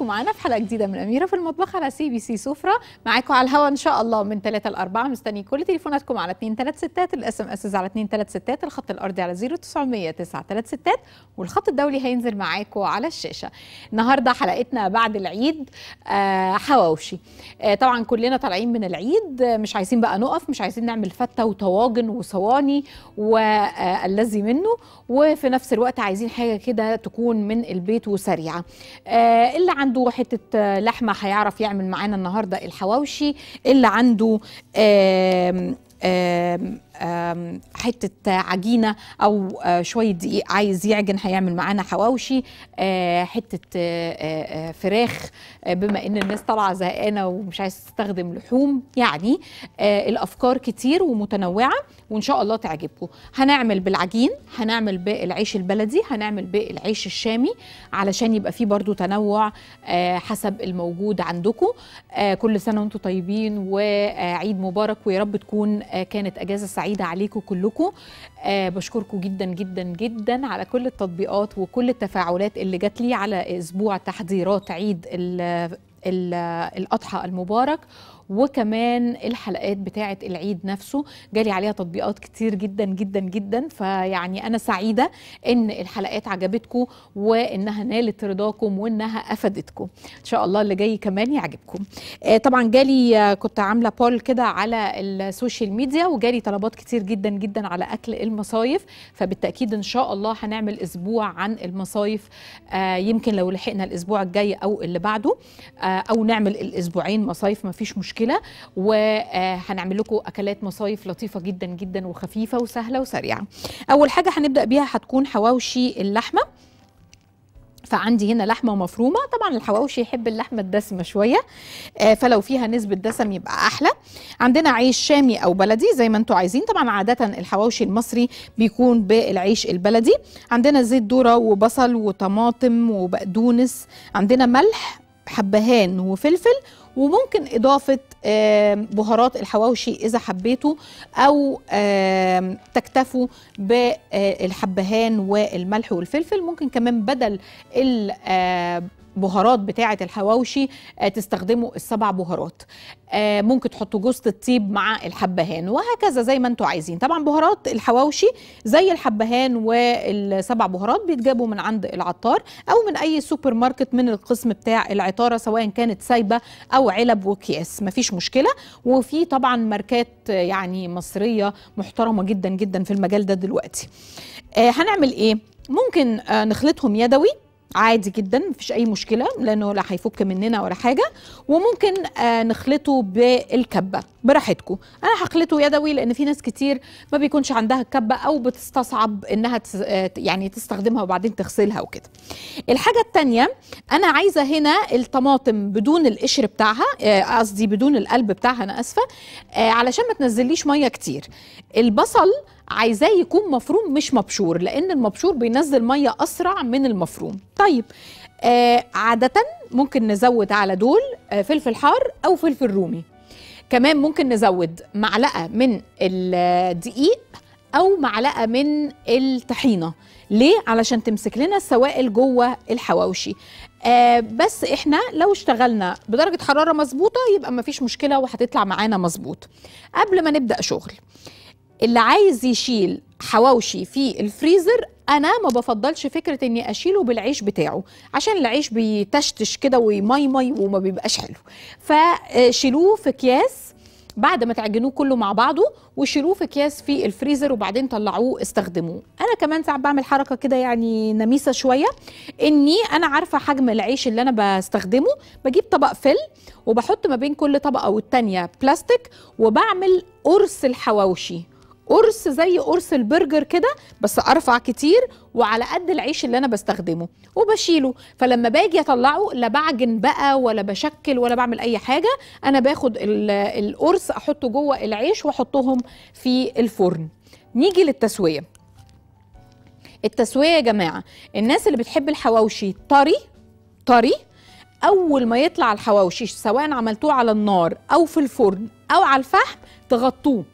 بيكم معانا في حلقه جديده من اميره في المطبخ على سي بي سي سفره معاكم على الهوا ان شاء الله من 3 ل 4 مستني كل تليفوناتكم على 2 3 6 الاس ام اس على 2 3 6 الخط الارضي على 0900 9 3 6 والخط الدولي هينزل معاكم على الشاشه النهارده حلقتنا بعد العيد آه حواوشي آه طبعا كلنا طالعين من العيد آه مش عايزين بقى نقف مش عايزين نعمل فته وطواجن وصواني والذي منه وفي نفس الوقت عايزين حاجه كده تكون من البيت وسريعه آه اللي عنده حته آه، لحمه هيعرف يعمل معانا النهارده الحواوشي اللي عنده آم آم آم حته عجينه او آه، شويه دقيق عايز يعجن هيعمل معانا حواوشي آه، حته آه، آه، آه، فراخ آه، بما ان الناس طالعه زهقانه ومش عايز تستخدم لحوم يعني آه، الافكار كتير ومتنوعه وان شاء الله تعجبكم هنعمل بالعجين هنعمل بالعيش البلدي هنعمل بالعيش الشامي علشان يبقى فيه برضو تنوع آه، حسب الموجود عندكم آه، كل سنه وانتم طيبين وعيد مبارك ويا رب تكون آه، كانت اجازه سعيده عليكم كلكم آه، بشكركم جدا جدا جدا على كل التطبيقات وكل التفاعلات اللي جات لي على اسبوع تحضيرات عيد ال- ال- الاضحى المبارك وكمان الحلقات بتاعه العيد نفسه جالي عليها تطبيقات كتير جدا جدا جدا فيعني انا سعيده ان الحلقات عجبتكم وانها نالت رضاكم وانها افادتكم ان شاء الله اللي جاي كمان يعجبكم آه، طبعا جالي آه، كنت عامله بول كده على السوشيال ميديا وجالي طلبات كتير جدا جدا على اكل المصايف فبالتاكيد ان شاء الله هنعمل اسبوع عن المصايف آه، يمكن لو لحقنا الاسبوع الجاي او اللي بعده آه، او نعمل الاسبوعين مصايف مفيش مشكله وهنعمل لكم اكلات مصايف لطيفه جدا جدا وخفيفه وسهله وسريعه اول حاجه هنبدا بيها هتكون حواوشي اللحمه فعندي هنا لحمه مفرومه طبعا الحواوشي يحب اللحمه الدسمه شويه آه، فلو فيها نسبه دسم يبقى احلى عندنا عيش شامي او بلدي زي ما انتم عايزين طبعا عاده الحواوشي المصري بيكون بالعيش البلدي عندنا زيت ذره وبصل وطماطم وبقدونس عندنا ملح حبهان وفلفل وممكن إضافة آم، بهارات الحواوشي إذا حبيتوا أو آم، تكتفوا بالحبهان والملح والفلفل ممكن كمان بدل البهارات بتاعة الحواوشي آه، تستخدموا السبع بهارات آه، ممكن تحطوا جوزة الطيب مع الحبهان وهكذا زي ما انتوا عايزين طبعا بهارات الحواوشي زي الحبهان والسبع بهارات بيتجابوا من عند العطار او من اي سوبر ماركت من القسم بتاع العطاره سواء كانت سايبه او علب واكياس مفيش مشكله وفي طبعا ماركات آه، يعني مصريه محترمه جدا جدا في المجال ده دلوقتي آه، هنعمل ايه ممكن آه، نخلطهم يدوي عادي جدا مفيش اي مشكله لانه لا هيفك مننا ولا حاجه وممكن آه نخلطه بالكبه براحتكم انا هخلطه يدوي لان في ناس كتير ما بيكونش عندها الكبه او بتستصعب انها تس آه يعني تستخدمها وبعدين تغسلها وكده الحاجه التانية انا عايزه هنا الطماطم بدون القشر بتاعها آه، قصدي بدون القلب بتاعها انا اسفه آه علشان ما تنزليش ميه كتير البصل عايزاه يكون مفروم مش مبشور لان المبشور بينزل ميه اسرع من المفروم طيب آه عاده ممكن نزود على دول آه فلفل حار او فلفل رومي كمان ممكن نزود معلقه من الدقيق او معلقه من الطحينه ليه علشان تمسك لنا السوائل جوه الحواوشي آه بس احنا لو اشتغلنا بدرجه حراره مظبوطه يبقى مفيش مشكله وهتطلع معانا مظبوط قبل ما نبدا شغل اللي عايز يشيل حواوشي في الفريزر انا ما بفضلش فكره اني اشيله بالعيش بتاعه عشان العيش بيتشتش كده ويميمي وما بيبقاش حلو فشيلوه في اكياس بعد ما تعجنوه كله مع بعضه وشيلوه في اكياس في الفريزر وبعدين طلعوه استخدموه انا كمان ساعات بعمل حركه كده يعني نميسه شويه اني انا عارفه حجم العيش اللي انا بستخدمه بجيب طبق فل وبحط ما بين كل طبقه والتانيه بلاستيك وبعمل قرص الحواوشي قرص زي قرص البرجر كده بس ارفع كتير وعلى قد العيش اللي انا بستخدمه وبشيله فلما باجي اطلعه لا بعجن بقى ولا بشكل ولا بعمل اي حاجه انا باخد ال- القرص احطه جوه العيش واحطهم في الفرن نيجي للتسويه التسويه يا جماعه الناس اللي بتحب الحواوشي طري طري اول ما يطلع الحواوشي سواء عملتوه على النار او في الفرن او على الفحم تغطوه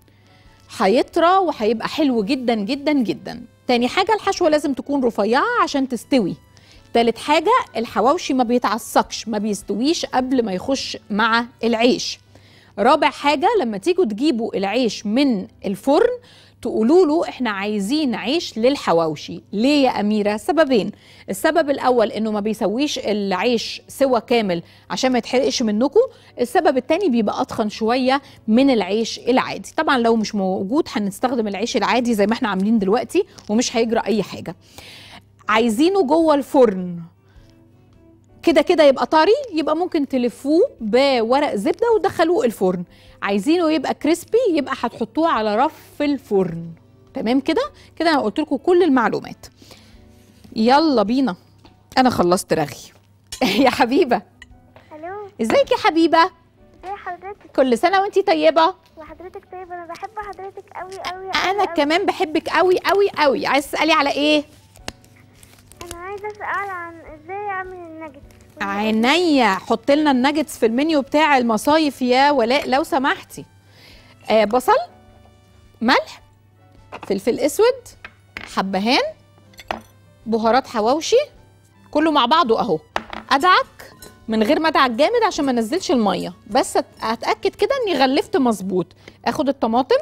هيطرى وهيبقى حلو جدا جدا جدا تاني حاجة الحشوة لازم تكون رفيعة عشان تستوي تالت حاجه الحواوشي ما بيتعصقش ما بيستويش قبل ما يخش مع العيش رابع حاجه لما تيجوا تجيبوا العيش من الفرن تقولوا له احنا عايزين عيش للحواوشي ليه يا اميره سببين السبب الاول انه ما بيسويش العيش سوى كامل عشان ما يتحرقش منكم السبب التاني بيبقى اتخن شويه من العيش العادي طبعا لو مش موجود هنستخدم العيش العادي زي ما احنا عاملين دلوقتي ومش هيجرى اي حاجه عايزينه جوه الفرن كده كده يبقى طري يبقى ممكن تلفوه بورق زبده وتدخلوه الفرن عايزينه يبقى كريسبي يبقى هتحطوه على رف الفرن تمام كده كده انا قلت لكم كل المعلومات يلا بينا انا خلصت رغي يا حبيبه الو ازيك يا حبيبه ازي حضرتك كل سنه وانتي طيبه وحضرتك طيب انا بحب حضرتك قوي قوي انا كمان بحبك قوي قوي قوي عايز تسالي على ايه انا عايزه اسال عن ازاي اعمل النجت عينيا حط لنا الناجتس في المنيو بتاع المصايف يا ولاء لو سمحتي آه بصل ملح فلفل اسود حبهان بهارات حواوشي كله مع بعضه اهو ادعك من غير ما ادعك جامد عشان ما انزلش الميه بس أت- اتاكد كده اني غلفت مظبوط اخد الطماطم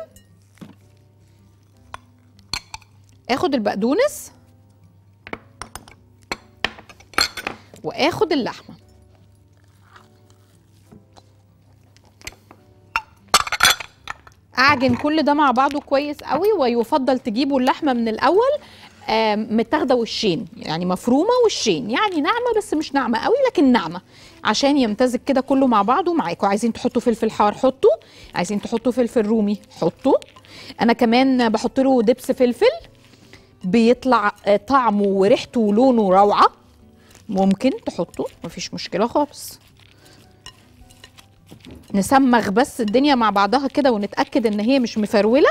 اخد البقدونس واخد اللحمه اعجن كل ده مع بعضه كويس قوي ويفضل تجيبوا اللحمه من الاول آم، متاخده وشين يعني مفرومه وشين يعني ناعمه بس مش ناعمه قوي لكن ناعمه عشان يمتزج كده كله مع بعضه معاكم عايزين تحطوا فلفل حار حطوا عايزين تحطوا فلفل رومي حطوا انا كمان بحط له دبس فلفل بيطلع آه، طعمه وريحته ولونه روعه ممكن تحطه مفيش مشكله خالص نسمغ بس الدنيا مع بعضها كده ونتاكد ان هي مش مفروله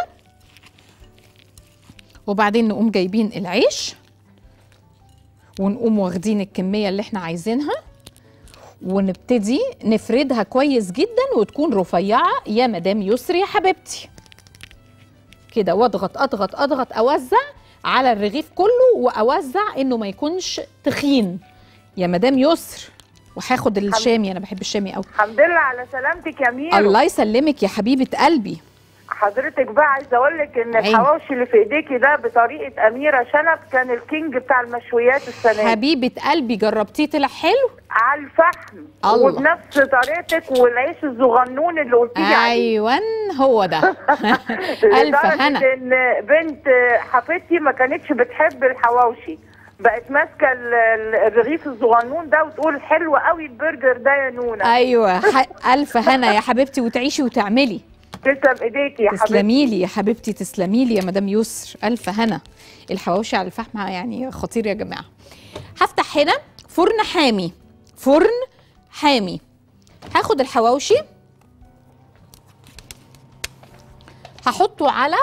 وبعدين نقوم جايبين العيش ونقوم واخدين الكميه اللي احنا عايزينها ونبتدي نفردها كويس جدا وتكون رفيعه يا مدام يسري يا حبيبتي كده واضغط اضغط اضغط اوزع على الرغيف كله واوزع انه ما يكونش تخين يا مدام يسر وهاخد الشامي انا بحب الشامي قوي الحمد لله على سلامتك يا ميرو الله يسلمك يا حبيبه قلبي حضرتك بقى عايزه اقول لك ان عيني. الحواوشي اللي في ايديكي ده بطريقه اميره شنب كان الكينج بتاع المشويات السنه دي حبيبه قلبي جربتيه طلع حلو على الفحم الله. وبنفس طريقتك والعيش الصغنون اللي قلتي لي عليه ايوه هو ده الف لدرجة هنا ان بنت حفيدتي ما كانتش بتحب الحواوشي بقت ماسكه ال- ال- الرغيف الصغنون ده وتقول حلو قوي البرجر ده يا نونا ايوه ح- الف هنا يا حبيبتي وتعيشي وتعملي تسلم ايديكي يا حبيبتي تسلمي لي يا حبيبتي تسلمي لي يا مدام يسر الف هنا الحواوشي على الفحم يعني خطير يا جماعه هفتح هنا فرن حامي فرن حامي هاخد الحواوشي هحطه على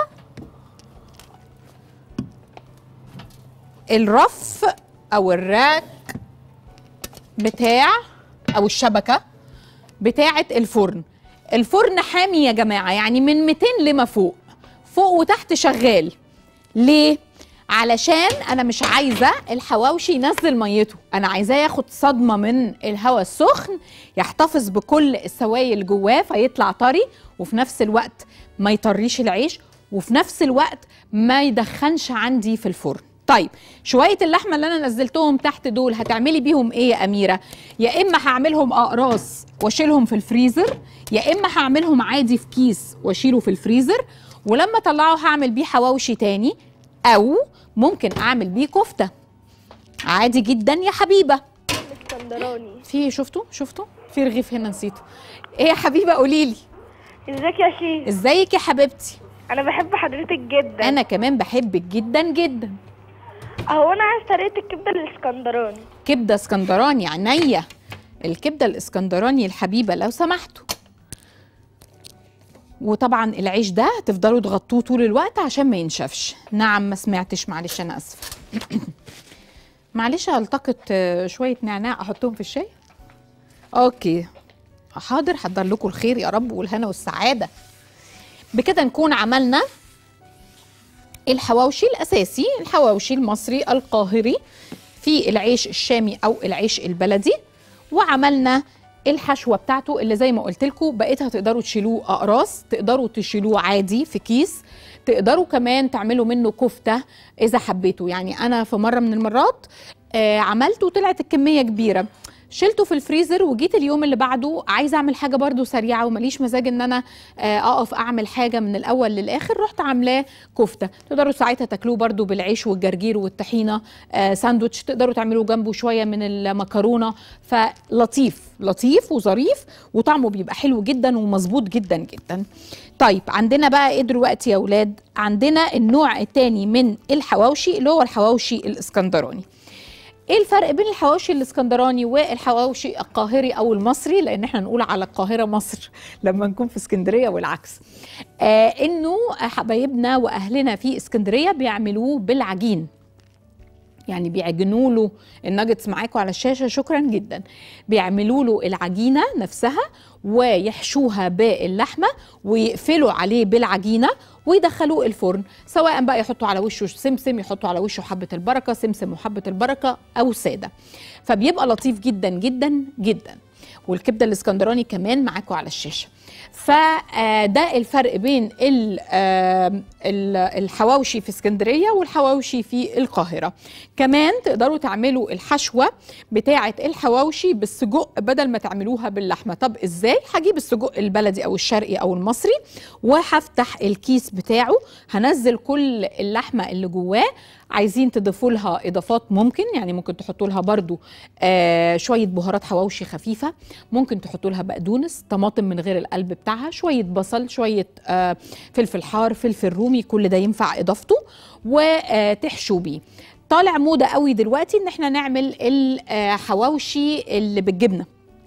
الرف او الراك بتاع او الشبكه بتاعه الفرن الفرن حامي يا جماعه يعني من 200 لما فوق فوق وتحت شغال ليه علشان انا مش عايزه الحواوشي ينزل ميته انا عايزاه ياخد صدمه من الهواء السخن يحتفظ بكل السوائل جواه فيطلع طري وفي نفس الوقت ما يطريش العيش وفي نفس الوقت ما يدخنش عندي في الفرن طيب شويه اللحمه اللي انا نزلتهم تحت دول هتعملي بيهم ايه يا اميره يا اما هعملهم اقراص واشيلهم في الفريزر يا اما هعملهم عادي في كيس واشيله في الفريزر ولما اطلعه هعمل بيه حواوشي تاني او ممكن اعمل بيه كفته عادي جدا يا حبيبه اسكندراني في شفتوا شفتوا في رغيف هنا نسيته ايه يا حبيبه قولي لي ازيك يا شيخ ازيك يا حبيبتي انا بحب حضرتك جدا انا كمان بحبك جدا جدا اهو انا عايز طريقه الكبده الاسكندراني كبده اسكندراني عينيا الكبده الاسكندراني الحبيبه لو سمحتوا وطبعا العيش ده تفضلوا تغطوه طول الوقت عشان ما ينشفش نعم ما سمعتش معلش انا اسفه معلش هلتقط آه، شويه نعناع احطهم في الشاي اوكي حاضر حضر لكم الخير يا رب والهنا والسعاده بكده نكون عملنا الحواوشي الاساسي الحواوشي المصري القاهري في العيش الشامي او العيش البلدي وعملنا الحشوه بتاعته اللي زي ما قلت لكم بقيتها تقدروا تشيلوه اقراص تقدروا تشيلوه عادي في كيس تقدروا كمان تعملوا منه كفته اذا حبيتوا يعني انا في مره من المرات آه عملته وطلعت الكميه كبيره شلته في الفريزر وجيت اليوم اللي بعده عايزه اعمل حاجه برده سريعه ومليش مزاج ان انا آه، اقف اعمل حاجه من الاول للاخر رحت عاملاه كفته تقدروا ساعتها تاكلوه برده بالعيش والجرجير والطحينه آه، ساندوتش تقدروا تعملوا جنبه شويه من المكرونه فلطيف لطيف وظريف وطعمه بيبقى حلو جدا ومظبوط جدا جدا طيب عندنا بقى ايه دلوقتي يا اولاد عندنا النوع الثاني من الحواوشي اللي هو الحواوشي الاسكندراني ايه الفرق بين الحواوشي الاسكندراني والحواوشي القاهري او المصري لان احنا نقول على القاهره مصر لما نكون في اسكندريه والعكس آه انه حبايبنا واهلنا في اسكندريه بيعملوه بالعجين يعني بيعجنوا له الناجتس معاكم على الشاشه شكرا جدا بيعملوا له العجينه نفسها ويحشوها باللحمه ويقفلوا عليه بالعجينه ويدخلوه الفرن سواء بقى يحطوا على وشه سمسم يحطوا على وشه حبه البركه سمسم وحبه البركه او ساده فبيبقى لطيف جدا جدا جدا والكبده الاسكندراني كمان معاكم على الشاشه فده الفرق بين ال- آم، ال- الحواوشي في اسكندريه والحواوشي في القاهره كمان تقدروا تعملوا الحشوه بتاعه الحواوشي بالسجق بدل ما تعملوها باللحمه طب ازاي هجيب السجق البلدي او الشرقي او المصري وهفتح الكيس بتاعه هنزل كل اللحمه اللي جواه عايزين تضيفوا لها اضافات ممكن يعني ممكن تحطوا لها برضو آه شويه بهارات حواوشي خفيفه ممكن تحطوا لها بقدونس طماطم من غير القلب بتاعها شويه بصل شويه آه فلفل حار فلفل رومي كل ده ينفع اضافته وتحشوا بيه طالع موضه قوي دلوقتي ان احنا نعمل الحواوشي اللي بالجبنه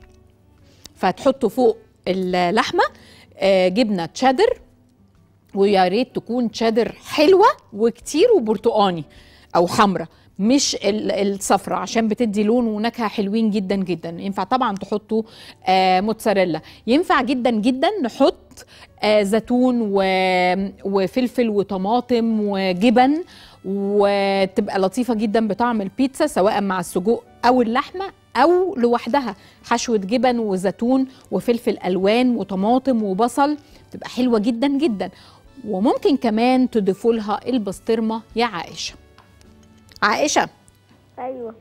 فتحطوا فوق اللحمه آه، جبنه تشيدر ويا ريت تكون تشيدر حلوه وكتير وبرتقاني او حمراء مش ال- الصفرة عشان بتدي لون ونكهه حلوين جدا جدا ينفع طبعا تحطوا آه موتزاريلا ينفع جدا جدا نحط آه زيتون و- وفلفل وطماطم وجبن وتبقى لطيفه جدا بطعم البيتزا سواء مع السجق او اللحمه او لوحدها حشوه جبن وزيتون وفلفل الوان وطماطم وبصل تبقى حلوه جدا جدا وممكن كمان تضيفوا لها البسطرمه يا عائشه عائشه ايوه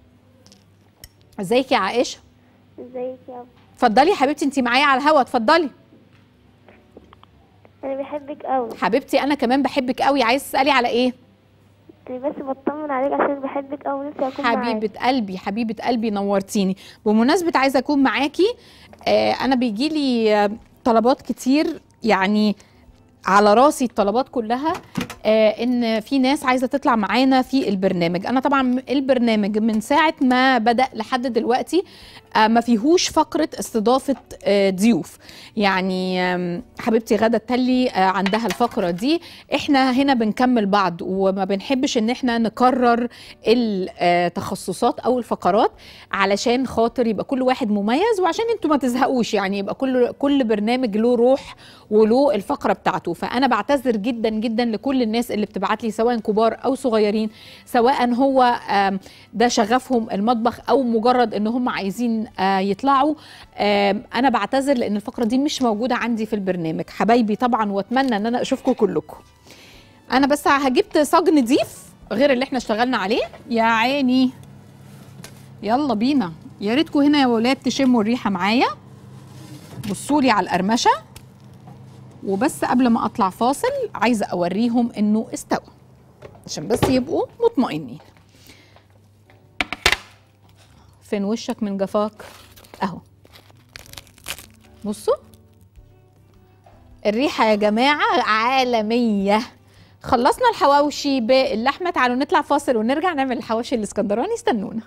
ازيك يا عائشه ازيك يا اتفضلي يا حبيبتي انت معايا على الهوا اتفضلي انا بحبك قوي حبيبتي انا كمان بحبك قوي عايز تسالي على ايه كنت بس بطمن عليك عشان بحبك قوي نفسي اكون معاك حبيبه قلبي حبيبه قلبي نورتيني بمناسبه عايزه اكون معاكي آه انا بيجي لي آه، طلبات كتير يعني على راسي الطلبات كلها آه ان في ناس عايزه تطلع معانا في البرنامج انا طبعا البرنامج من ساعه ما بدا لحد دلوقتي آه ما فيهوش فقره استضافه آه ضيوف يعني آم، حبيبتي غدا التلي آه عندها الفقره دي احنا هنا بنكمل بعض وما بنحبش ان احنا نكرر التخصصات او الفقرات علشان خاطر يبقى كل واحد مميز وعشان انتوا ما تزهقوش يعني يبقى كل كل برنامج له روح وله الفقره بتاعته فانا بعتذر جدا جدا لكل الناس اللي بتبعت لي سواء كبار او صغيرين سواء هو آم، ده شغفهم المطبخ او مجرد ان هم عايزين آه، يطلعوا آم، انا بعتذر لان الفقره دي مش موجوده عندي في البرنامج حبايبي طبعا واتمنى ان انا اشوفكم كلكم انا بس هجبت صاج نضيف غير اللي احنا اشتغلنا عليه يا عيني يلا بينا يا ريتكم هنا يا ولاد تشموا الريحه معايا بصوا لي على القرمشه وبس قبل ما اطلع فاصل عايزه اوريهم انه استوى عشان بس يبقوا مطمئنين فين وشك من جفاك اهو بصوا الريحه يا جماعه عالميه خلصنا الحواوشي باللحمه تعالوا نطلع فاصل ونرجع نعمل الحواوشي الاسكندراني استنونا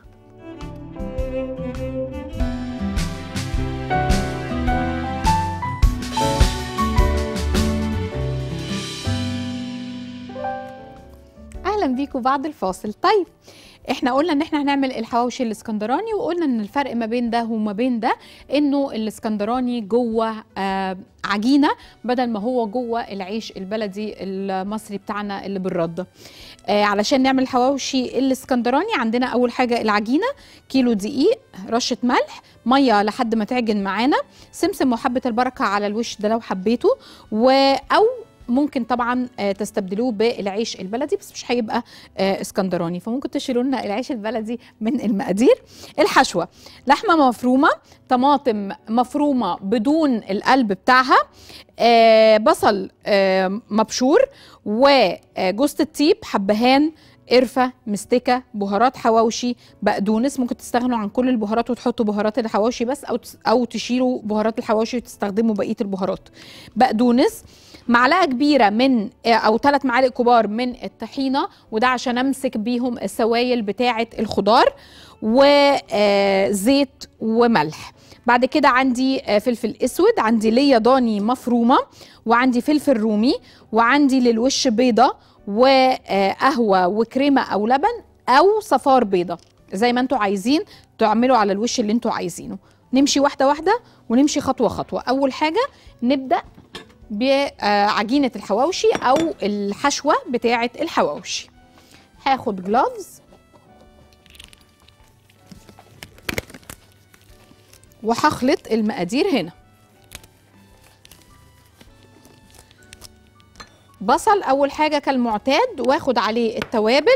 اهلا اهلا بيكم بعد الفاصل طيب احنا قلنا ان احنا هنعمل الحواوشي الاسكندراني وقلنا ان الفرق ما بين ده وما بين ده انه الاسكندراني جوه آه عجينه بدل ما هو جوه العيش البلدي المصري بتاعنا اللي بالرده آه علشان نعمل حواوشي الاسكندراني عندنا اول حاجه العجينه كيلو دقيق رشه ملح ميه لحد ما تعجن معانا سمسم وحبه البركه على الوش ده لو حبيته و او ممكن طبعا آه، تستبدلوه بالعيش البلدي بس مش هيبقى آه، اسكندراني فممكن تشيلوا لنا العيش البلدي من المقادير الحشوه لحمه مفرومه طماطم مفرومه بدون القلب بتاعها آه، بصل آه، مبشور وجوز الطيب حبهان قرفه مستكه بهارات حواوشي بقدونس ممكن تستغنوا عن كل البهارات وتحطوا بهارات الحواوشي بس او تس- او تشيلوا بهارات الحواوشي وتستخدموا بقيه البهارات بقدونس معلقه كبيره من او ثلاث معالق كبار من الطحينه وده عشان امسك بيهم السوائل بتاعه الخضار وزيت وملح بعد كده عندي آه، فلفل اسود عندي ليا ضاني مفرومه وعندي فلفل رومي وعندي للوش بيضه وقهوه وكريمه او لبن او صفار بيضه زي ما انتوا عايزين تعملوا على الوش اللي انتوا عايزينه نمشي واحده واحده ونمشي خطوه خطوه اول حاجه نبدا بعجينه الحواوشي او الحشوه بتاعه الحواوشي هاخد جلوفز وهخلط المقادير هنا بصل اول حاجه كالمعتاد واخد عليه التوابل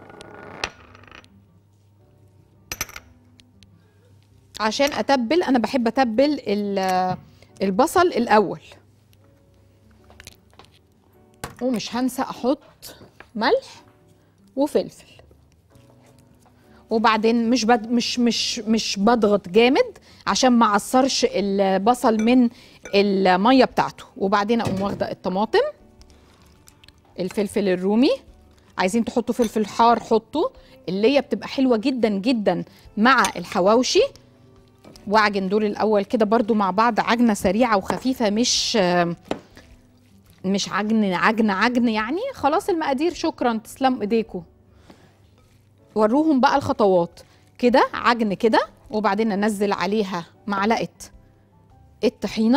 عشان اتبل انا بحب اتبل ال- البصل الاول ومش هنسى احط ملح وفلفل وبعدين مش بد مش مش مش بضغط جامد عشان ما اعصرش البصل من الميه بتاعته وبعدين اقوم واخده الطماطم الفلفل الرومي عايزين تحطوا فلفل حار حطوا اللي هي بتبقى حلوه جدا جدا مع الحواوشي واعجن دول الاول كده برضو مع بعض عجنه سريعه وخفيفه مش مش عجن عجن عجن يعني خلاص المقادير شكرا تسلم ايديكم وروهم بقى الخطوات كده عجن كده وبعدين انزل عليها معلقه الطحينه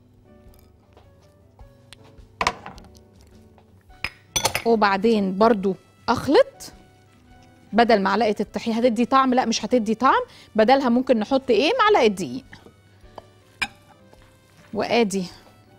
وبعدين برضو اخلط بدل معلقه الطحينه هتدي طعم لا مش هتدي طعم بدلها ممكن نحط ايه معلقه دقيق وادي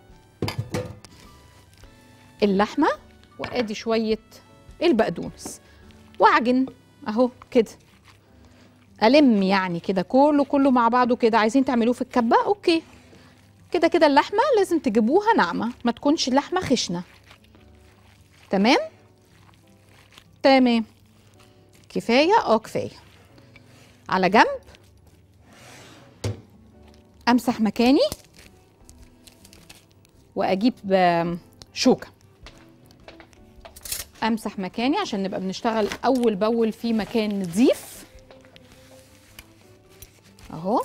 اللحمه وادي شويه البقدونس واعجن اهو كده الم يعني كده كله كله مع بعضه كده عايزين تعملوه في الكبه اوكي كده كده اللحمه لازم تجيبوها ناعمه ما تكونش اللحمه خشنه تمام تمام كفايه اه كفايه على جنب امسح مكاني واجيب آم، شوكه امسح مكاني عشان نبقى بنشتغل اول باول في مكان نظيف اهو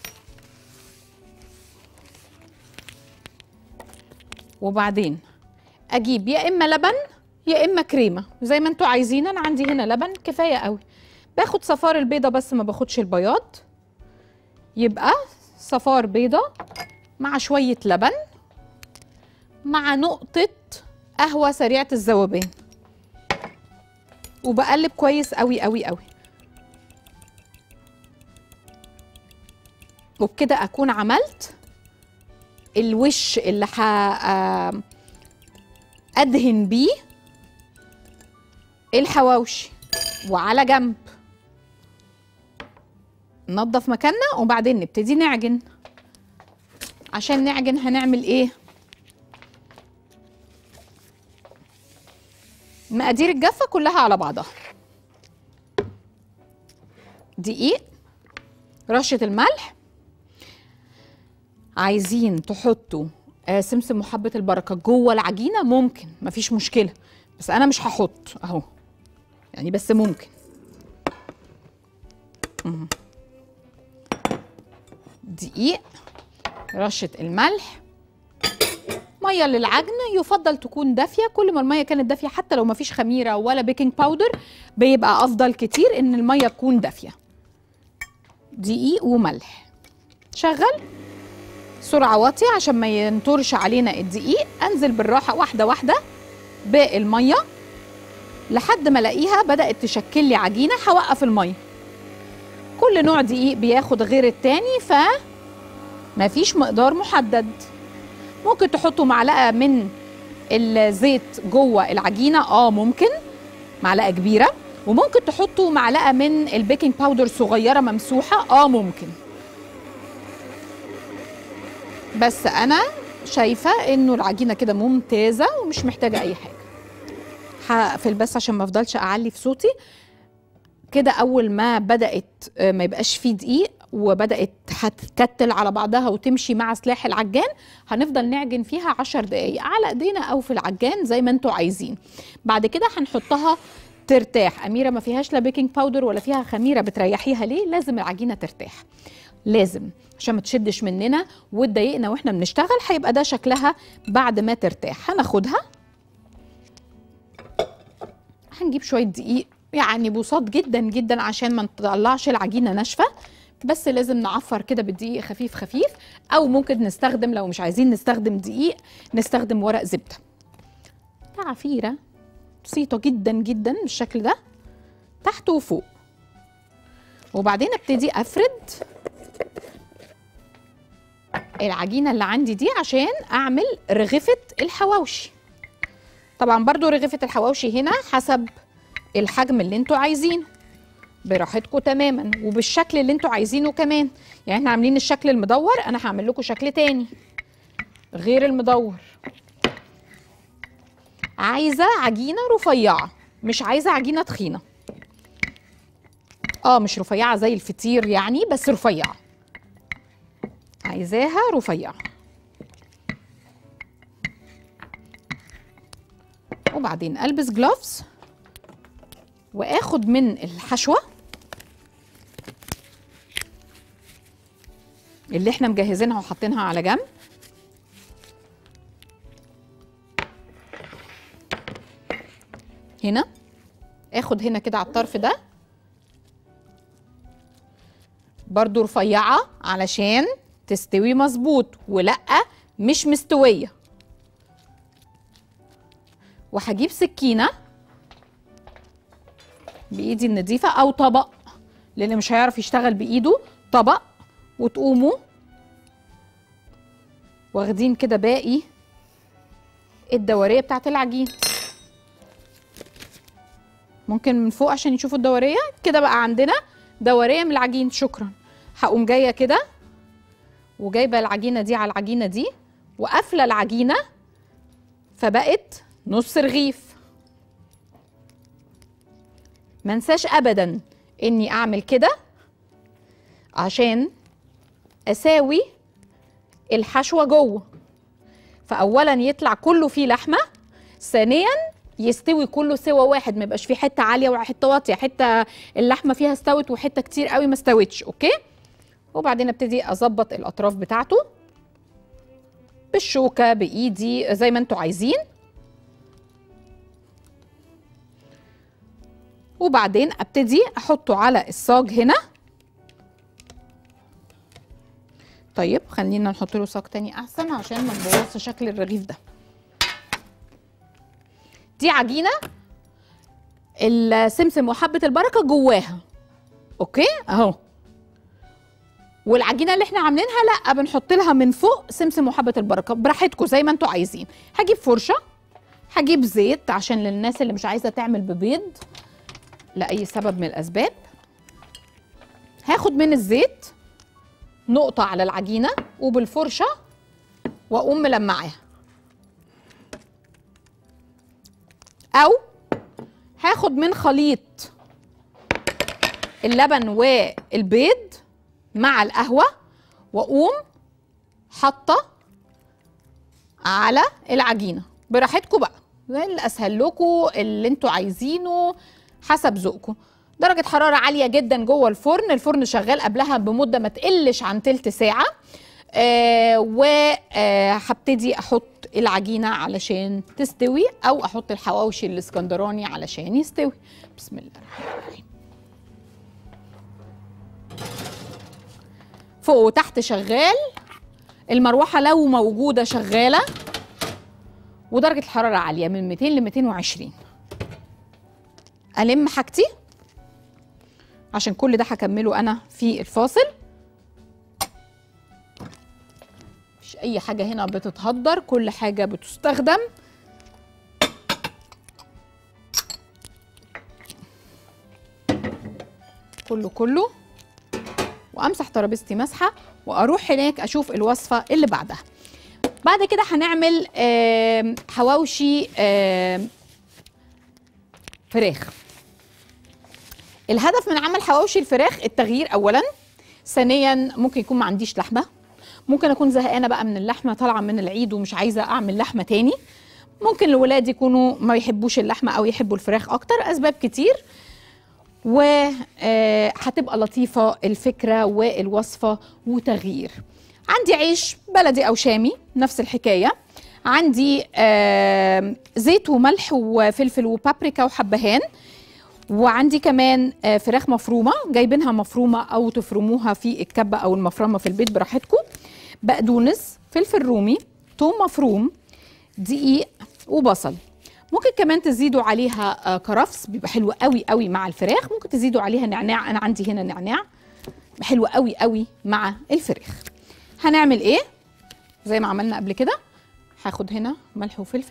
وبعدين اجيب يا اما لبن يا اما كريمه زي ما انتوا عايزين انا عندي هنا لبن كفايه قوي باخد صفار البيضه بس ما باخدش البياض يبقى صفار بيضه مع شويه لبن مع نقطه قهوه سريعه الذوبان وبقلب كويس قوي قوي قوي وبكده اكون عملت الوش اللي ح آم، ادهن بيه الحواوشي وعلى جنب ننضف مكاننا وبعدين نبتدي نعجن عشان نعجن هنعمل ايه مقادير الجافه كلها على بعضها دقيق رشه الملح عايزين تحطوا آه، سمسم وحبه البركه جوه العجينه ممكن مفيش مشكله بس انا مش هحط اهو يعني بس ممكن مم. دقيق رشه الملح ميه للعجن يفضل تكون دافيه كل ما الميه كانت دافيه حتى لو ما فيش خميره ولا بيكنج باودر بيبقى افضل كتير ان الميه تكون دافيه دقيق وملح شغل سرعه واطيه عشان ما ينطرش علينا الدقيق انزل بالراحه واحده واحده بالميه لحد ما الاقيها بدات تشكل لي عجينه هوقف الميه كل نوع دقيق بياخد غير التاني ف مفيش مقدار محدد ممكن تحطوا معلقه من الزيت جوه العجينه اه ممكن معلقه كبيره وممكن تحطوا معلقه من البيكنج باودر صغيره ممسوحه اه ممكن بس انا شايفه انه العجينه كده ممتازه ومش محتاجه اي حاجه هقفل بس عشان ما افضلش اعلي في صوتي كده اول ما بدات آه، ما يبقاش فيه دقيق وبدات هتكتل على بعضها وتمشي مع سلاح العجان هنفضل نعجن فيها عشر دقايق على ايدينا او في العجان زي ما انتوا عايزين بعد كده هنحطها ترتاح اميره ما فيهاش لا بيكنج باودر ولا فيها خميره بتريحيها ليه لازم العجينه ترتاح لازم عشان ما تشدش مننا وتضايقنا واحنا بنشتغل هيبقى ده شكلها بعد ما ترتاح هناخدها هنجيب شويه دقيق يعني بساط جدا جدا عشان ما نطلعش العجينه ناشفه بس لازم نعفر كده بالدقيق خفيف خفيف او ممكن نستخدم لو مش عايزين نستخدم دقيق نستخدم ورق زبده تعفيره بسيطه جدا جدا بالشكل ده تحت وفوق وبعدين ابتدي افرد العجينه اللي عندي دي عشان اعمل رغفه الحواوشي طبعا برضو رغفه الحواوشي هنا حسب الحجم اللي انتوا عايزينه براحتكم تماما وبالشكل اللي انتوا عايزينه كمان يعني احنا عاملين الشكل المدور انا هعمل لكم شكل تاني غير المدور عايزه عجينه رفيعه مش عايزه عجينه تخينه اه مش رفيعه زي الفطير يعني بس رفيعه عايزاها رفيعه وبعدين البس جلوفز واخد من الحشوه اللي احنا مجهزينها وحاطينها على جنب هنا اخد هنا كده على الطرف ده برضو رفيعه علشان تستوي مظبوط ولا مش مستويه وهجيب سكينه بايدي النظيفه او طبق للي مش هيعرف يشتغل بايده طبق وتقوموا واخدين كده باقي الدوريه بتاعت العجين ممكن من فوق عشان يشوفوا الدوريه كده بقى عندنا دوريه من العجين شكرا هقوم جايه كده وجايبه العجينه دي على العجينه دي وقافله العجينه فبقت نص رغيف ما انساش ابدا اني اعمل كده عشان اساوي الحشوه جوه فاولا يطلع كله فيه لحمه ثانيا يستوي كله سوا واحد ما يبقاش فيه حته عاليه وحته واطيه حته اللحمه فيها استوت وحته كتير قوي ما استوتش اوكي وبعدين ابتدي اظبط الاطراف بتاعته بالشوكه بايدي زي ما انتوا عايزين وبعدين ابتدي احطه على الصاج هنا طيب خلينا نحط له صاج تاني احسن عشان ما نبوظش شكل الرغيف ده دي عجينه السمسم وحبه البركه جواها اوكي اهو والعجينه اللي احنا عاملينها لا بنحط لها من فوق سمسم وحبه البركه براحتكم زي ما انتوا عايزين هجيب فرشه هجيب زيت عشان للناس اللي مش عايزه تعمل ببيض لاي سبب من الاسباب هاخد من الزيت نقطه على العجينه وبالفرشه واقوم ملمعاها او هاخد من خليط اللبن والبيض مع القهوه واقوم حاطه على العجينه براحتكم بقى زي اللي اسهل لكم اللي انتوا عايزينه حسب ذوقكم درجة حرارة عالية جدا جوه الفرن الفرن شغال قبلها بمدة ما تقلش عن تلت ساعة آه وهبتدي احط العجينه علشان تستوي او احط الحواوشي الاسكندراني علشان يستوي بسم الله الرحمن الرحيم فوق وتحت شغال المروحه لو موجوده شغاله ودرجه الحراره عاليه من 200 ل 220 الم حاجتي عشان كل ده هكمله انا في الفاصل مفيش اي حاجه هنا بتتهدر كل حاجه بتستخدم كله كله وامسح ترابيزتي مسحه واروح هناك اشوف الوصفه اللي بعدها بعد كده هنعمل آم، حواوشي آم، فراخ الهدف من عمل حواوشي الفراخ التغيير اولا ثانيا ممكن يكون ما عنديش لحمه ممكن اكون زهقانه بقى من اللحمه طالعه من العيد ومش عايزه اعمل لحمه تاني ممكن الولاد يكونوا ما يحبوش اللحمه او يحبوا الفراخ اكتر اسباب كتير وهتبقى لطيفه الفكره والوصفه وتغيير عندي عيش بلدي او شامي نفس الحكايه عندي آه، زيت وملح وفلفل وبابريكا وحبهان وعندي كمان آه، فراخ مفرومه جايبينها مفرومه او تفرموها في الكبه او المفرمه في البيت براحتكم بقدونس فلفل رومي توم مفروم دقيق وبصل ممكن كمان تزيدوا عليها آه، كرفس بيبقى حلو قوي قوي مع الفراخ ممكن تزيدوا عليها نعناع انا عندي هنا نعناع حلو قوي قوي مع الفراخ هنعمل ايه زي ما عملنا قبل كده هاخد هنا ملح وفلفل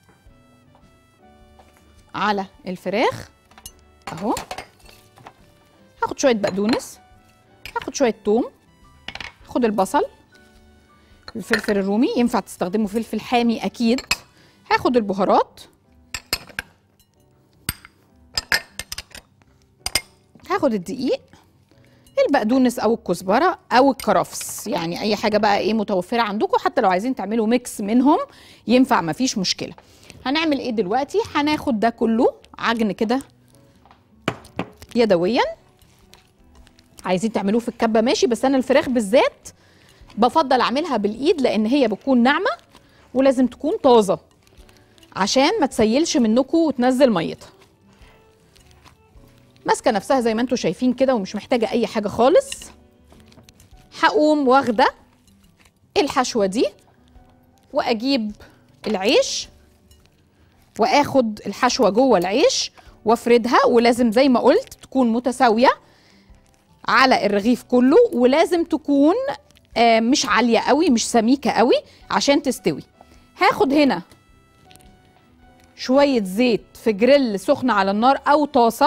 على الفراخ اهو هاخد شويه بقدونس هاخد شويه توم هاخد البصل الفلفل الرومي ينفع تستخدموا فلفل حامي اكيد هاخد البهارات هاخد الدقيق البقدونس او الكزبره او الكرفس يعني اي حاجه بقى ايه متوفره عندكم حتى لو عايزين تعملوا ميكس منهم ينفع مفيش مشكله هنعمل ايه دلوقتي هناخد ده كله عجن كده يدويا عايزين تعملوه في الكبه ماشي بس انا الفراخ بالذات بفضل اعملها بالايد لان هي بتكون ناعمه ولازم تكون طازه عشان ما تسيلش منكم وتنزل ميتها ماسكه نفسها زي ما انتم شايفين كده ومش محتاجه اي حاجه خالص هقوم واخده الحشوه دي واجيب العيش واخد الحشوه جوه العيش وافردها ولازم زي ما قلت تكون متساويه على الرغيف كله ولازم تكون آه، مش عاليه قوي مش سميكه قوي عشان تستوي هاخد هنا شويه زيت في جريل سخن على النار او طاسه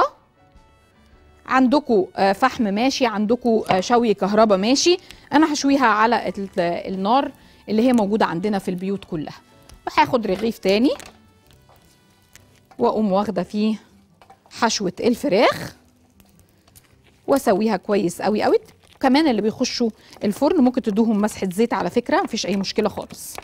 عندكم فحم ماشي عندكم شوي كهرباء ماشي انا هشويها على ال- النار اللي هي موجوده عندنا في البيوت كلها وهاخد رغيف تاني واقوم واخده فيه حشوه الفراخ واسويها كويس قوي قوي كمان اللي بيخشوا الفرن ممكن تدوهم مسحه زيت على فكره مفيش اي مشكله خالص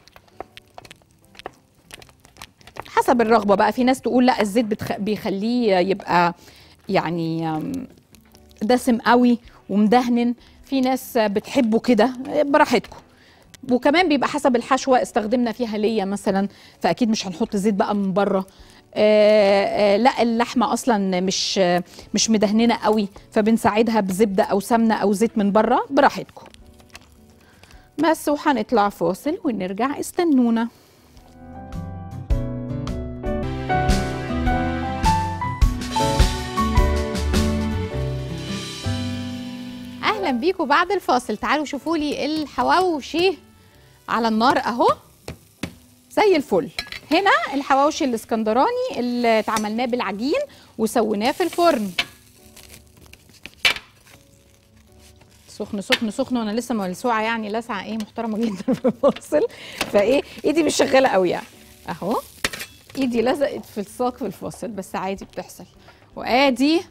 حسب الرغبه بقى في ناس تقول لا الزيت بتخ... بيخليه يبقى يعني أم، دسم قوي ومدهن في ناس بتحبه كده براحتكم وكمان بيبقى حسب الحشوه استخدمنا فيها ليا مثلا فاكيد مش هنحط زيت بقى من بره آه آه لا اللحمه اصلا مش آه مش مدهننه قوي فبنساعدها بزبده او سمنه او زيت من بره براحتكم بس وهنطلع فاصل ونرجع استنونا اهلا بيكم بعد الفاصل تعالوا شوفوا لي الحواوشي على النار اهو زي الفل هنا الحواوشي الاسكندراني اللي اتعملناه بالعجين وسويناه في الفرن سخن سخن سخن وانا لسه ملسوعه يعني لسعه ايه محترمه جدا في الفاصل فايه ايدي مش شغاله قوي يعني اهو ايدي لزقت في الساق في الفاصل بس عادي بتحصل وادي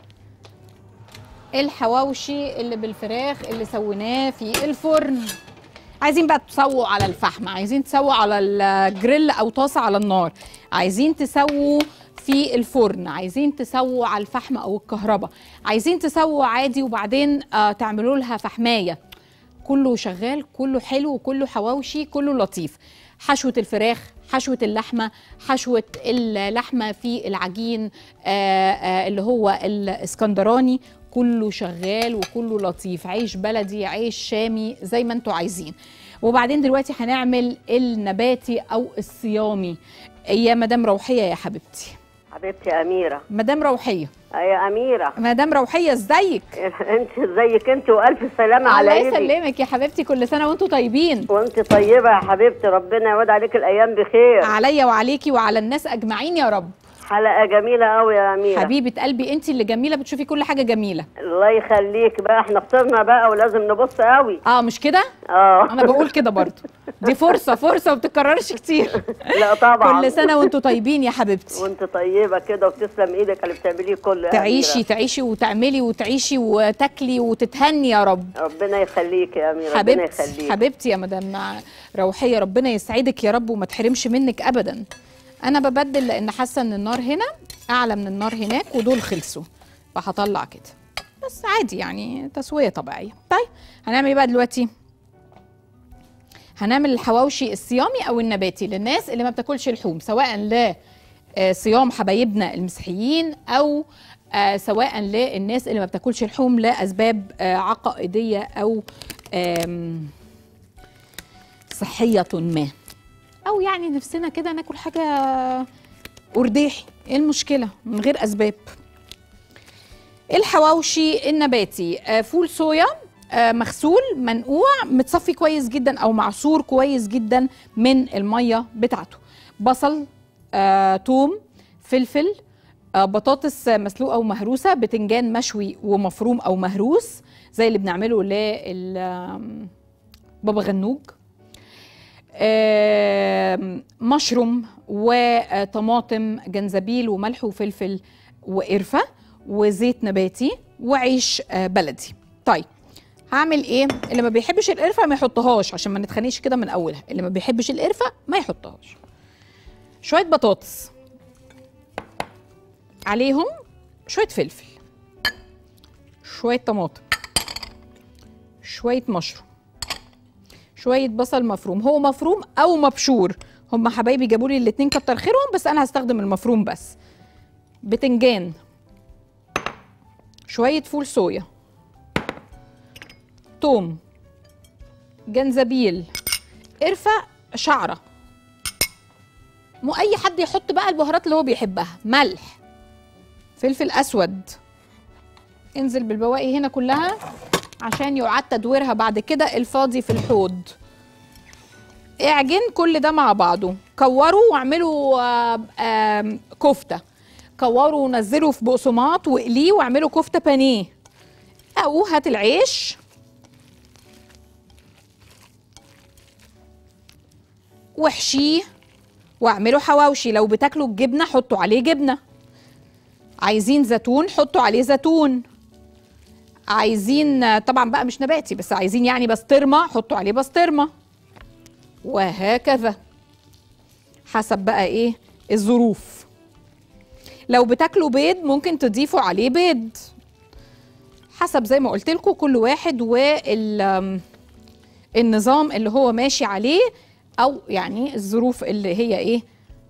الحواوشي اللي بالفراخ اللي سويناه في الفرن عايزين بقى تسووا على الفحم عايزين تسووا على الجريل او طاسه على النار عايزين تسووا في الفرن عايزين تسووا على الفحم او الكهرباء عايزين تسووا عادي وبعدين آه تعملوا لها فحمايه كله شغال كله حلو وكله حواوشي كله لطيف حشوة الفراخ حشوة اللحمة حشوة اللحمة في العجين آه آه اللي هو الاسكندراني كله شغال وكله لطيف عيش بلدي عيش شامي زي ما انتوا عايزين وبعدين دلوقتي هنعمل النباتي او الصيامي يا مدام روحية يا حبيبتي حبيبتي أميرة مدام روحية يا أميرة مدام روحية ازيك أنت زيك أنت وألف سلامة على الله إيدك يسلمك يا حبيبتي كل سنة وانتوا طيبين وأنت طيبة يا حبيبتي ربنا يعود عليك الأيام بخير عليا وعليكي وعلى الناس اجمعين يا رب حلقة جميلة أوي يا أميرة حبيبه قلبي انت اللي جميله بتشوفي كل حاجه جميله الله يخليك بقى احنا فطرنا بقى ولازم نبص قوي اه مش كده اه انا بقول كده برضو دي فرصه فرصه ما بتتكررش كتير لا طبعا كل سنه وانتوا طيبين يا حبيبتي وانت طيبة كده وتسلم ايدك اللي بتعمليه كله يا تعيشي أميرة. تعيشي وتعملي وتعيشي وتاكلي وتتهني يا رب ربنا يخليك يا أميرة ربنا حبيبتي يخليك حبيبتي يا مدام روحيه ربنا يسعدك يا رب وما تحرمش منك ابدا انا ببدل لان حاسه ان النار هنا اعلى من النار هناك ودول خلصوا فهطلع كده بس عادي يعني تسويه طبيعيه طيب هنعمل ايه بقى دلوقتي هنعمل الحواوشي الصيامي او النباتي للناس اللي ما بتاكلش لحوم سواء ل آه، صيام حبايبنا المسيحيين او آه، سواء للناس اللي ما بتاكلش لحوم لاسباب آه، عقائديه او آم، صحيه ما او يعني نفسنا كده ناكل حاجه ارداحي ايه المشكله من غير اسباب الحواوشي النباتي آه، فول صويا آه، مغسول منقوع متصفي كويس جدا او معصور كويس جدا من الميه بتاعته بصل آه، توم فلفل آه، بطاطس مسلوقه ومهروسه بتنجان مشوي ومفروم او مهروس زي اللي بنعمله لل آم، بابا غنوج آم، مشروم وطماطم جنزبيل وملح وفلفل وقرفه وزيت نباتي وعيش آه، بلدي طيب هعمل ايه اللي ما بيحبش القرفه ما يحطهاش عشان ما نتخانقش كده من اولها اللي ما بيحبش القرفه ما يحطهاش شويه بطاطس عليهم شويه فلفل شويه طماطم شويه مشروم شويه بصل مفروم هو مفروم او مبشور هم حبايبي جابوا لي الاتنين كتر خيرهم بس انا هستخدم المفروم بس بتنجان شويه فول صويا توم جنزبيل قرفه شعره مو اي حد يحط بقى البهارات اللي هو بيحبها ملح فلفل اسود انزل بالبواقي هنا كلها عشان يعاد تدويرها بعد كده الفاضي في الحوض اعجن كل ده مع بعضه كوروا واعملوا آه، آم، كفته كوروا ونزلوا في بقسماط واقليه واعملوا كفته بانيه او هات العيش واحشيه واعملوا حواوشي لو بتاكلوا الجبنه حطوا عليه جبنه عايزين زيتون حطوا عليه زيتون عايزين طبعا بقى مش نباتي بس عايزين يعني بسطرمه حطوا عليه بسطرمه وهكذا حسب بقى ايه الظروف لو بتاكلوا بيض ممكن تضيفوا عليه بيض حسب زي ما قلت لكم كل واحد وال النظام اللي هو ماشي عليه او يعني الظروف اللي هي ايه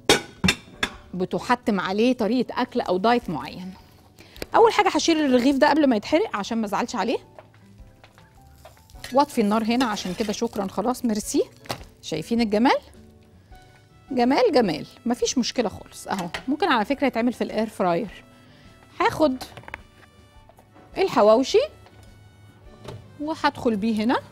بتحتم عليه طريقه اكل او دايت معين اول حاجه هشيل الرغيف ده قبل ما يتحرق عشان ما ازعلش عليه واطفي النار هنا عشان كده شكرا خلاص ميرسي شايفين الجمال جمال جمال مفيش مشكله خالص اهو ممكن على فكره يتعمل في الاير فراير هاخد الحواوشي وهدخل بيه هنا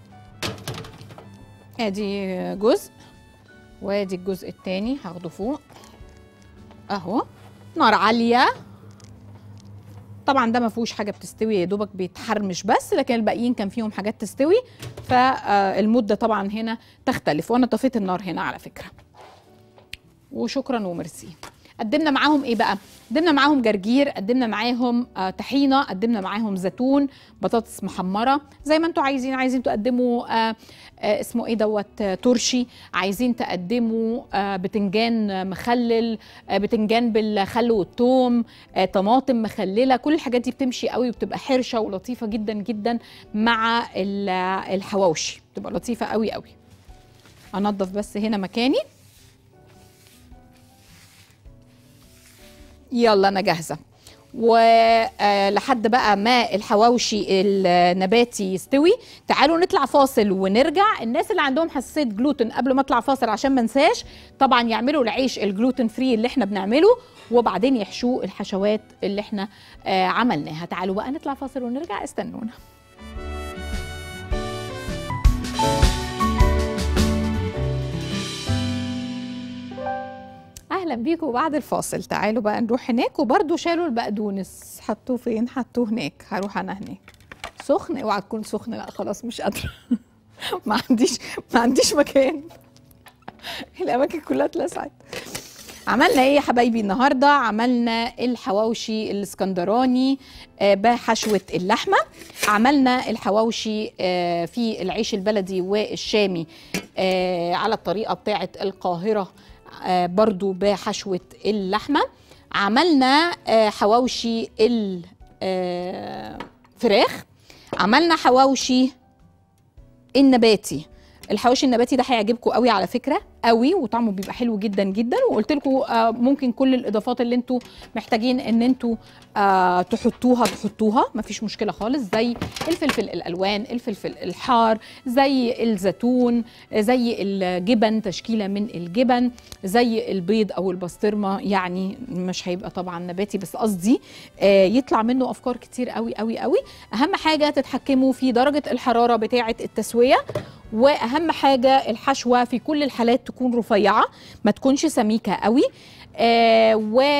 ادي جزء وادي الجزء التاني هاخده فوق اهو نار عاليه طبعا ده ما فيهوش حاجه بتستوي يا دوبك بيتحرمش بس لكن الباقيين كان فيهم حاجات تستوي فالمده طبعا هنا تختلف وانا طفيت النار هنا على فكره وشكرا وميرسي قدمنا معاهم ايه بقى قدمنا معاهم جرجير قدمنا معاهم آه طحينه قدمنا معاهم زيتون بطاطس محمره زي ما انتوا عايزين عايزين تقدموا آه آه اسمه ايه دوت آه ترشي عايزين تقدموا آه بتنجان آه، مخلل آه بتنجان بالخل والثوم آه طماطم مخلله كل الحاجات دي بتمشي قوي وبتبقى حرشه ولطيفه جدا جدا مع ال- آه، الحواوشي بتبقى لطيفه قوي قوي انضف بس هنا مكاني يلا انا جاهزه ولحد بقى ما الحواوشي النباتي يستوي تعالوا نطلع فاصل ونرجع الناس اللي عندهم حساسيه جلوتين قبل ما اطلع فاصل عشان ما انساش طبعا يعملوا العيش الجلوتين فري اللي احنا بنعمله وبعدين يحشوه الحشوات اللي احنا آه عملناها تعالوا بقى نطلع فاصل ونرجع استنونا اهلا بيكم بعد الفاصل تعالوا بقى نروح هناك وبرده شالوا البقدونس حطوه فين حطوه هناك هروح انا هناك سخن اوعى تكون سخن لا خلاص مش قادره ما عنديش ما عنديش مكان الاماكن كلها اتلسعت عملنا ايه يا حبايبي النهارده عملنا الحواوشي الاسكندراني آه، بحشوه اللحمه عملنا الحواوشي آه، في العيش البلدي والشامي آه، على الطريقه بتاعه القاهره آه، برضو بحشوه اللحمه عملنا آه، حواوشي الفراخ عملنا حواوشي النباتي الحواوشي النباتي ده هيعجبكم قوي على فكره قوي وطعمه بيبقى حلو جدا جدا وقلت لكم آه ممكن كل الاضافات اللي انتوا محتاجين ان انتوا آه تحطوها تحطوها مفيش مشكله خالص زي الفلفل الالوان الفلفل الحار زي الزيتون زي الجبن تشكيله من الجبن زي البيض او البسطرمه يعني مش هيبقى طبعا نباتي بس قصدي آه يطلع منه افكار كتير قوي قوي قوي اهم حاجه تتحكموا في درجه الحراره بتاعه التسويه واهم حاجه الحشوه في كل الحالات تكون رفيعه ما تكونش سميكه قوي آه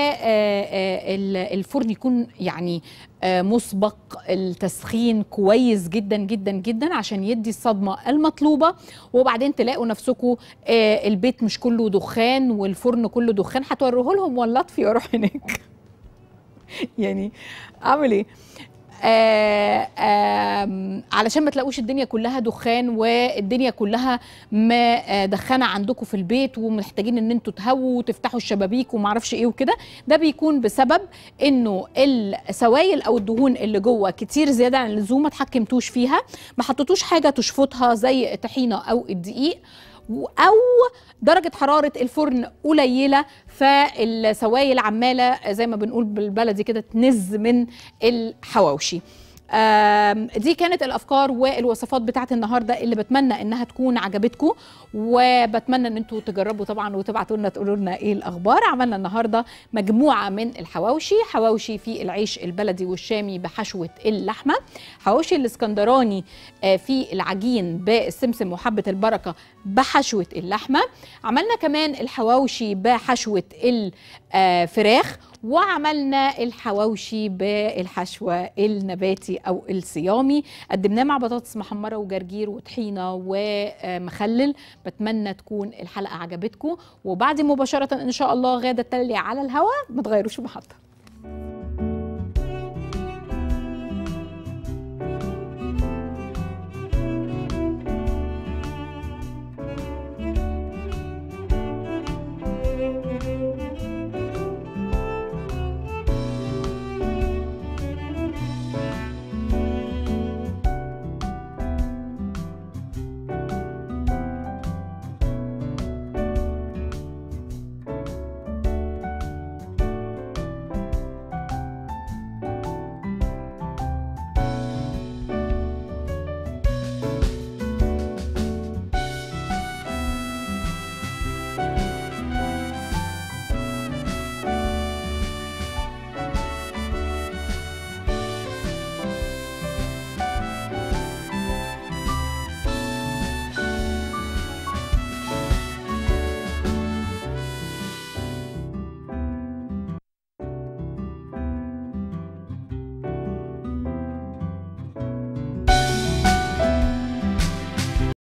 والفرن يكون يعني آه مسبق التسخين كويس جدا جدا جدا عشان يدي الصدمه المطلوبه وبعدين تلاقوا نفسكم آه البيت مش كله دخان والفرن كله دخان هتوروه لهم ولا اطفي واروح هناك يعني اعمل ايه آه آه علشان ما تلاقوش الدنيا كلها دخان والدنيا كلها مدخنه عندكم في البيت ومحتاجين ان انتوا تهووا وتفتحوا الشبابيك وما اعرفش ايه وكده ده بيكون بسبب انه السوائل او الدهون اللي جوه كتير زياده عن اللزوم ما اتحكمتوش فيها ما حطيتوش حاجه تشفطها زي الطحينه او الدقيق او درجه حراره الفرن قليله فالسوائل عماله زي ما بنقول بالبلدي كده تنز من الحواوشي آم، دي كانت الافكار والوصفات بتاعت النهارده اللي بتمنى انها تكون عجبتكم وبتمنى ان انتوا تجربوا طبعا وتبعتوا لنا تقولوا لنا ايه الاخبار عملنا النهارده مجموعه من الحواوشي حواوشي في العيش البلدي والشامي بحشوه اللحمه حواوشي الاسكندراني آه، في العجين بالسمسم وحبه البركه بحشوه اللحمه عملنا كمان الحواوشي بحشوه الفراخ وعملنا الحواوشي بالحشوة النباتي أو الصيامي قدمناه مع بطاطس محمرة وجرجير وطحينة ومخلل بتمنى تكون الحلقة عجبتكم وبعد مباشرة إن شاء الله غادة تلي على الهواء ما تغيروش المحطة